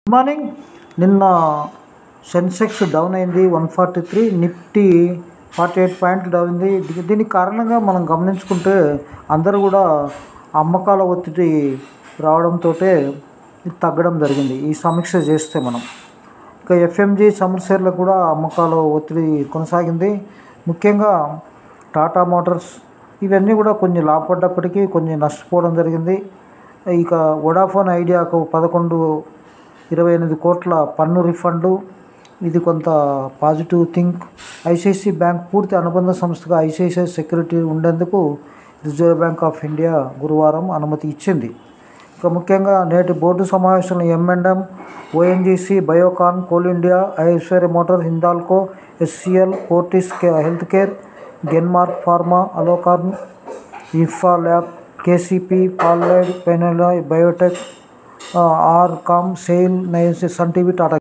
good morning నిన్న Sensex down అయింది one forty three Nifty forty eight పాయింట్లు down అయింది దీ- దీనికి కారణంగా మనం గమనించుకుంటే అందరూ కూడా అమ్మకాల ఒత్తిడి రావడంతో ఇది తగ్గడం జరిగింది ఈ సమీక్ష చేస్తే మనం ఇక ఎఫ్ఎంజి షేర్లో కూడా అమ్మకాల ఒత్తిడి కొనసాగింది ముఖ్యంగా టాటా మోటార్స్ ఇవన్నీ కూడా కొన్ని లాభపడ్డప్పటికీ కొన్ని నష్టపోవడం జరిగింది ఇక వొడాఫోన్ ఐడియాకు పదకొండు ఇరవై ఎనిమిది కోట్ల పన్ను రిఫండు ఇది కొంత పాజిటివ్ థింక్ ఐసిఐసి బ్యాంక్ పూర్తి అనుబంధ సంస్థగా ఐసిఐసిఐ సెక్యూరిటీ ఉండేందుకు రిజర్వ్ బ్యాంక్ ఆఫ్ ఇండియా గురువారం అనుమతి ఇచ్చింది ఇక ముఖ్యంగా నేటి బోర్డు సమావేశంలో M and M ONGC Biocon Coal India ఐశ్వర్య మోటార్ హిందాల్కో ఎస్సిఎల్ ఫోర్టిస్ కే- హెల్త్ కేర్ గెన్మార్క్ ఫార్మా అలోకార్న్ ఇఫా ల్యాబ్ కేసీపీ పాల్లైడ్ పెనెలా బయోటెక్ ఆర్కామ్ సెయిల్ నైస్ సన్ టీవీ టాటా